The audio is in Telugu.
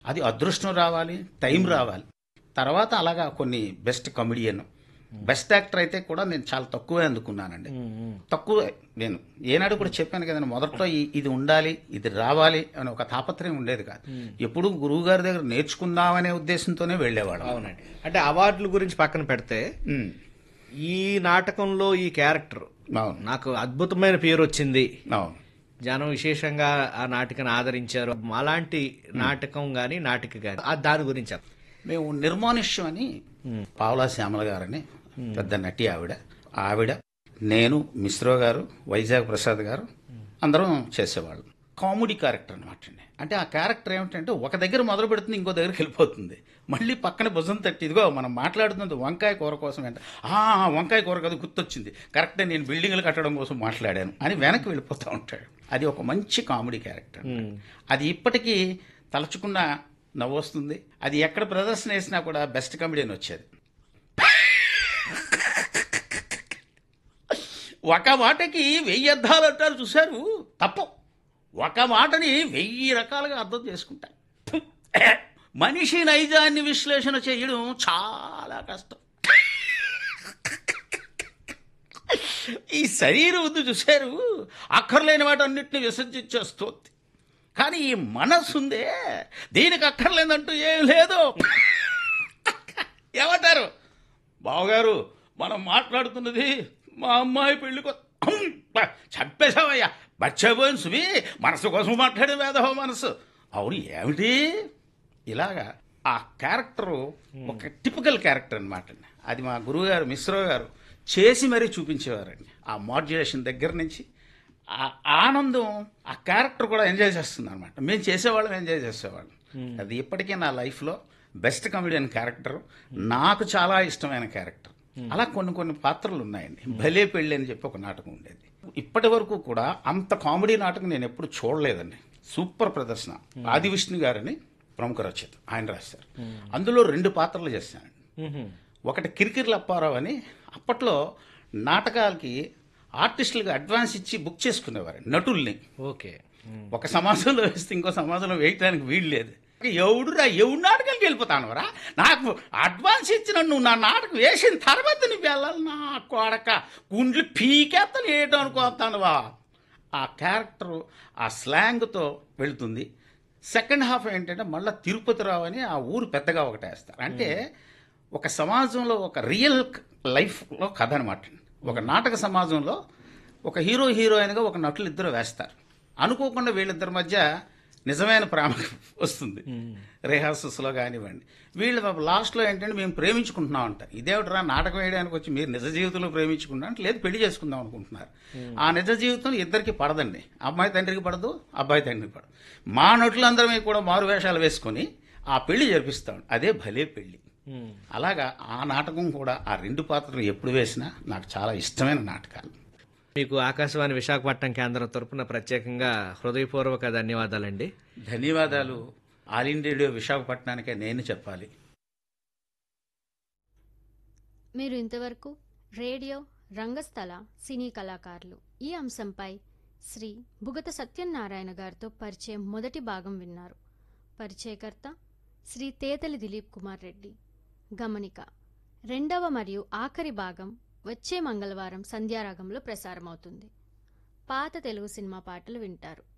అది అదృష్టం రావాలి టైం రావాలి తర్వాత అలాగా కొన్ని బెస్ట్ కమెడియన్ బెస్ట్ యాక్టర్ అయితే కూడా నేను చాలా తక్కువే అందుకున్నానండి తక్కువ నేను ఏనాడు కూడా చెప్పాను కదండి మొదట్లో ఈ- ఇది ఉండాలి ఇది రావాలి అని ఒక తాపత్రయం ఉండేది కాదు ఎప్పుడు గురువు గారి దగ్గర నేర్చుకుందామనే ఉద్దేశంతోనే వెళ్ళేవాడు అవునండి అంటే అవార్డుల గురించి పక్కన పెడితే ఈ నాటకంలో ఈ క్యారెక్టర్ అవును నాకు అద్భుతమైన పేరు వచ్చింది అవును జనం విశేషంగా ఆ నాటికను ఆదరించారు అలాంటి నాటకం గాని నాటిక గాని ఆ దాని గురించి చెప్పండి. మేము నిర్మానుష్యం అని పావలా శ్యామల గారని పెద్ద నటి ఆవిడ ఆవిడ నేను మిశ్రో గారు వైజాగ్ ప్రసాద్ గారు అందరం చేసేవాళ్ళం కామెడీ క్యారెక్టర్ అనమాట అండి అంటే ఆ క్యారెక్టర్ ఏమిటంటే ఒక దగ్గర మొదలు పెడుతుంది ఇంకో దగ్గరికి వెళ్ళిపోతుంది మళ్ళీ పక్కన భుజం తట్టి ఇదిగో మనం మాట్లాడుతున్నది వంకాయ కూర కోసం అంటే "ఆ, ఆ, వంకాయ కూర కదా గుర్తొచ్చింది కరెక్టే నేను బిల్డింగ్లు కట్టడం కోసం మాట్లాడాను అని వెనక్కి వెళ్ళిపోతూ ఉంటాడు అది ఒక మంచి కామెడీ క్యారెక్టర్ అది ఇప్పటికీ తలుచుకున్న నవ్వొస్తుంది అది ఎక్కడ ప్రదర్శన వేసినా కూడా బెస్ట్ కమెడియన్ వచ్చేది ఒక మాటకి వెయ్యి అర్థాలు అంటారు చూశారు తప్పు ఒక మాటని వెయ్యి రకాలుగా అర్థం చేసుకుంటారు మనిషి నైజాన్ని విశ్లేషణ చేయడం చాలా కష్టం ఈ శరీరం ఉంది చూశారు అక్కర్లేని వాటన్నిటిని విసర్జించేస్తోంది కానీ ఈ మనస్సు ఉందే దీనికి అక్కర్లేదంటూ ఏం లేదు ఏమంటారు బావగారు మనం మాట్లాడుతున్నది మా అమ్మాయి పెళ్లి చంపేశావయ్యా బచ్చపోయిన సుమి మనసు కోసం మాట్లాడే వేదవ మనసు అవును ఏమిటి ఇలాగా ఆ క్యారెక్టరు ఒక టిపికల్ క్యారెక్టర్ అనమాట అది మా గురువుగారు మిశ్రో గారు చేసి మరీ చూపించేవారండి ఆ మాడ్యులేషన్ దగ్గర నుంచి ఆ ఆనందం ఆ క్యారెక్టర్ కూడా ఎంజాయ్ చేస్తుంది అనమాట మేము చేసేవాళ్ళం ఎంజాయ్ చేసేవాళ్ళం అది ఇప్పటికీ నా లైఫ్లో బెస్ట్ కమెడియన్ క్యారెక్టర్ నాకు చాలా ఇష్టమైన క్యారెక్టర్ అలా కొన్ని కొన్ని పాత్రలు ఉన్నాయండి భలే పెళ్ళి అని చెప్పి ఒక నాటకం ఉండేది ఇప్పటి వరకు కూడా అంత కామెడీ నాటకం నేను ఎప్పుడు చూడలేదండి సూపర్ ప్రదర్శన ఆది విష్ణు గారని ప్రముఖ రచయిత ఆయన రాశారు అందులో రెండు పాత్రలు చేశానండి ఒకటి కిరికిర్ల అప్పారావు అని అప్పట్లో నాటకాలకి ఆర్టిస్టులకు అడ్వాన్స్ ఇచ్చి బుక్ చేసుకునేవారు నటుల్ని ఓకే ఒక సమాజంలో వేస్తే ఇంకో సమాజంలో వేయటానికి వీలు లేదు ఎవడురా ఎవడు నాటకాలకి వెళ్ళిపోతాను రా నాకు అడ్వాన్స్ ఇచ్చిన నువ్వు నా నాటకం వేసిన తర్వాత నువ్వు వెళ్ళాలి నా కొడక గుండ్లు పీకేస్తాను ఏటో అనుకోతానువా ఆ క్యారెక్టర్ ఆ స్లాంగ్తో వెళుతుంది సెకండ్ హాఫ్ ఏంటంటే మళ్ళీ తిరుపతి రావు అని ఆ ఊరు పెద్దగా ఒకటి వేస్తారు అంటే ఒక సమాజంలో ఒక రియల్ లైఫ్లో కథ అనమాట ఒక నాటక సమాజంలో ఒక హీరో హీరోయిన్గా ఒక నటులు ఇద్దరు వేస్తారు అనుకోకుండా వీళ్ళిద్దరి మధ్య నిజమైన ప్రేమ వస్తుంది రిహార్సల్స్లో కానివ్వండి వీళ్ళు లాస్ట్లో ఏంటంటే మేము ప్రేమించుకుంటున్నాం అంటారు ఇదేమిట్రా నాటకం వేయడానికి వచ్చి మీరు నిజ జీవితంలో ప్రేమించుకుంటాం అంటే లేదు పెళ్లి చేసుకుందాం అనుకుంటున్నారు ఆ నిజ జీవితం ఇద్దరికి పడదండి అమ్మాయి తండ్రికి పడదు అబ్బాయి తండ్రికి పడదు మా నటులందరమే కూడా మారు వేషాలు వేసుకొని ఆ పెళ్లి జరిపిస్తాం అదే భలే పెళ్లి అలాగా ఆ నాటకం కూడా ఆ రెండు పాత్రలు ఎప్పుడు వేసినా నాకు చాలా ఇష్టమైన నాటకాలు మీకు ఆకాశవాణి విశాఖపట్నం కేంద్రం తరపున ప్రత్యేకంగా హృదయపూర్వక ధన్యవాదాలండి ధన్యవాదాలు ఆల్ ఇండియా రేడియో విశాఖపట్నానికే నేను చెప్పాలి మీరు ఇంతవరకు రేడియో రంగస్థల సినీ కళాకారులు ఈ అంశంపై శ్రీ బుగత సత్యనారాయణ గారితో పరిచయం మొదటి భాగం విన్నారు పరిచయకర్త శ్రీ తేతలి దిలీప్ కుమార్ రెడ్డి గమనిక రెండవ మరియు ఆఖరి భాగం వచ్చే మంగళవారం సంధ్యారాగంలో ప్రసారమవుతుంది పాత తెలుగు సినిమా పాటలు వింటారు